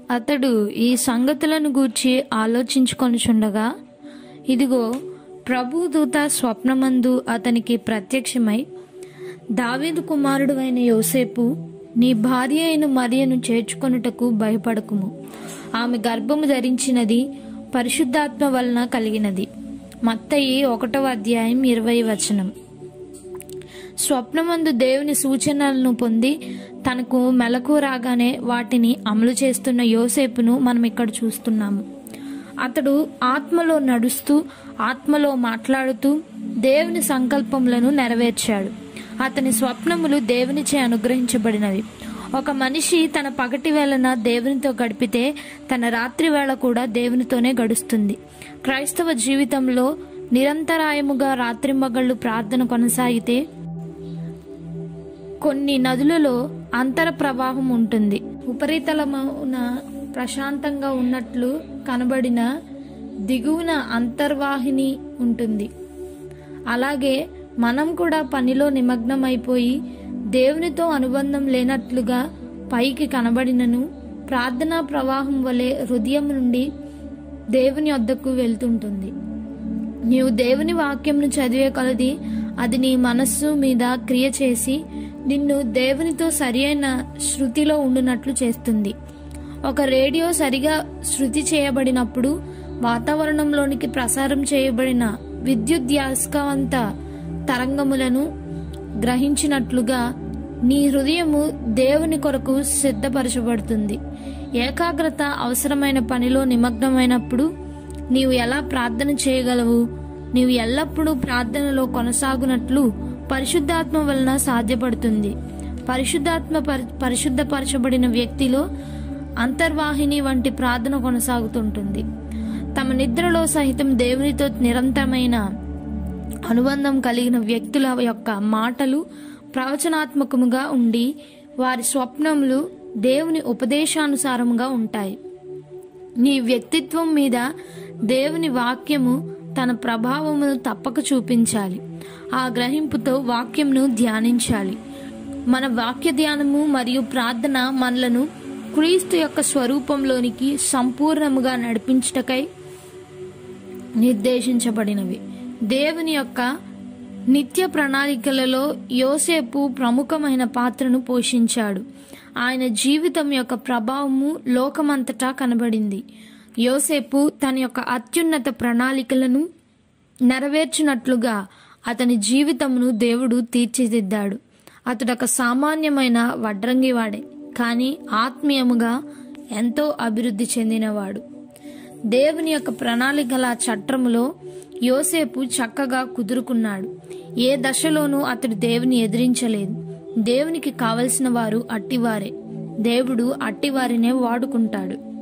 అతడు ఈ సంగతులను గూర్చి ఆలోచించుకొనుచుండగా ఇదిగో ప్రభు దూత స్వప్నమందు అతనికి ప్రత్యక్షమై దావీదు కుమారుడు అయిన యోసేపు నీ భార్య అయిన మరియను చేర్చుకొనుటకు భయపడకుము ఆమె గర్భము ధరించినది పరిశుద్ధాత్మ వలన కలిగినది మత్తయి ఒకటవ అధ్యాయం ఇరవై వచనం స్వప్నమందు దేవుని సూచనలను పొంది తనకు మెలకు రాగానే వాటిని అమలు చేస్తున్న యోసేపును మనం ఇక్కడ చూస్తున్నాము అతడు ఆత్మలో నడుస్తూ ఆత్మలో మాట్లాడుతూ దేవుని సంకల్పములను నెరవేర్చాడు అతని స్వప్నములు దేవునిచే అనుగ్రహించబడినవి ఒక మనిషి తన పగటి వేళన దేవునితో గడిపితే తన రాత్రి వేళ కూడా దేవునితోనే గడుస్తుంది క్రైస్తవ జీవితంలో నిరంతరాయముగా రాత్రింబగళ్ళు ప్రార్థన కొనసాగితే కొన్ని నదులలో అంతర ప్రవాహం ఉంటుంది ఉపరితలమున ప్రశాంతంగా ఉన్నట్లు కనబడిన దిగువన అంతర్వాహిని ఉంటుంది అలాగే మనం కూడా పనిలో నిమగ్నమైపోయి దేవునితో అనుబంధం లేనట్లుగా పైకి కనబడినను ప్రార్థనా ప్రవాహం వలె హృదయం నుండి దేవుని వద్దకు వెళ్తుంటుంది నీవు దేవుని వాక్యంను చదివే కొలది అది నీ మనస్సు మీద క్రియ చేసి నిన్ను దేవునితో సరి అయిన శృతిలో ఉండునట్లు చేస్తుంది ఒక రేడియో సరిగా శృతి చేయబడినప్పుడు వాతావరణంలోనికి ప్రసారం చేయబడిన విద్యుద్యాస్కవంత తరంగములను గ్రహించినట్లుగా నీ హృదయము దేవుని కొరకు సిద్ధపరచబడుతుంది ఏకాగ్రత అవసరమైన పనిలో నిమగ్నమైనప్పుడు నీవు ఎలా ప్రార్థన చేయగలవు నీవు ఎల్లప్పుడూ ప్రార్థనలో కొనసాగునట్లు పరిశుద్ధాత్మ వలన సాధ్యపడుతుంది పరిశుద్ధాత్మ పరి- పరిశుద్ధపరచబడిన వ్యక్తిలో అంతర్వాహిని వంటి ప్రార్థన కొనసాగుతుంటుంది తమ నిద్రలో సహితం దేవునితో నిరంతరమైన అనుబంధం కలిగిన వ్యక్తుల యొక్క మాటలు ప్రవచనాత్మకముగా ఉండి వారి స్వప్నములు దేవుని ఉపదేశానుసారముగా ఉంటాయి నీ వ్యక్తిత్వం మీద దేవుని వాక్యము తన ప్రభావమును తప్పక చూపించాలి ఆ గ్రహింపుతో వాక్యంను ధ్యానించాలి మన వాక్య ధ్యానము మరియు ప్రార్థన మనలను క్రీస్తు యొక్క స్వరూపంలోనికి సంపూర్ణముగా నడిపించుటకై నిర్దేశించబడినవి దేవుని యొక్క నిత్య ప్రణాళికలలో యోసేపు ప్రముఖమైన పాత్రను పోషించాడు ఆయన జీవితం యొక్క ప్రభావము లోకమంతటా కనబడింది యోసేపు తన యొక్క అత్యున్నత ప్రణాళికలను నెరవేర్చినట్లుగా అతని జీవితమును దేవుడు తీర్చిదిద్దాడు అతడొక సామాన్యమైన వడ్రంగివాడే కానీ ఆత్మీయముగా ఎంతో అభివృద్ధి చెందినవాడు దేవుని యొక్క ప్రణాళికల చట్రములో యోసేపు చక్కగా కుదురుకున్నాడు ఏ దశలోనూ అతడు దేవుని ఎదిరించలేదు దేవునికి కావలసిన వారు అట్టివారే దేవుడు అట్టివారినే వాడుకుంటాడు